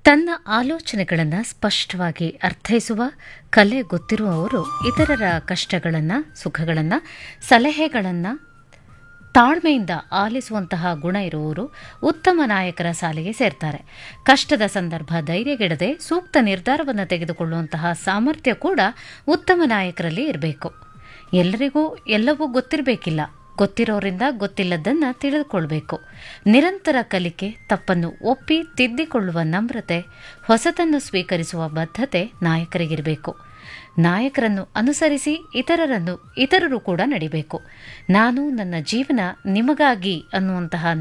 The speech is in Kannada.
ತನ್ನ ಆಲೋಚನೆಗಳನ್ನು ಸ್ಪಷ್ಟವಾಗಿ ಅರ್ಥೈಸುವ ಕಲೆ ಗೊತ್ತಿರುವವರು ಇತರರ ಕಷ್ಟಗಳನ್ನು ಸುಖಗಳನ್ನು ಸಲಹೆಗಳನ್ನು ತಾಳ್ಮೆಯಿಂದ ಆಲಿಸುವಂತಹ ಗುಣ ಇರುವವರು ಉತ್ತಮ ನಾಯಕರ ಸಾಲಿಗೆ ಸೇರ್ತಾರೆ ಕಷ್ಟದ ಸಂದರ್ಭ ಧೈರ್ಯಗೆಡದೆ ಸೂಕ್ತ ನಿರ್ಧಾರವನ್ನು ತೆಗೆದುಕೊಳ್ಳುವಂತಹ ಸಾಮರ್ಥ್ಯ ಕೂಡ ಉತ್ತಮ ನಾಯಕರಲ್ಲಿ ಇರಬೇಕು ಎಲ್ಲರಿಗೂ ಎಲ್ಲವೂ ಗೊತ್ತಿರಬೇಕಿಲ್ಲ ಗೊತ್ತಿರೋರಿಂದ ಗೊತ್ತಿಲ್ಲದನ್ನ ತಿಳಿದುಕೊಳ್ಬೇಕು ನಿರಂತರ ಕಲಿಕೆ ತಪ್ಪನ್ನು ಒಪ್ಪಿ ತಿದ್ದಿಕೊಳ್ಳುವ ನಮ್ರತೆ ಹೊಸತನ್ನು ಸ್ವೀಕರಿಸುವ ಬದ್ಧತೆ ನಾಯಕರಿಗಿರಬೇಕು ನಾಯಕರನ್ನು ಅನುಸರಿಸಿ ಇತರರನ್ನು ಇತರರು ಕೂಡ ನಡಿಬೇಕು ನಾನು ನನ್ನ ಜೀವನ ನಿಮಗಾಗಿ ಅನ್ನುವಂತಹ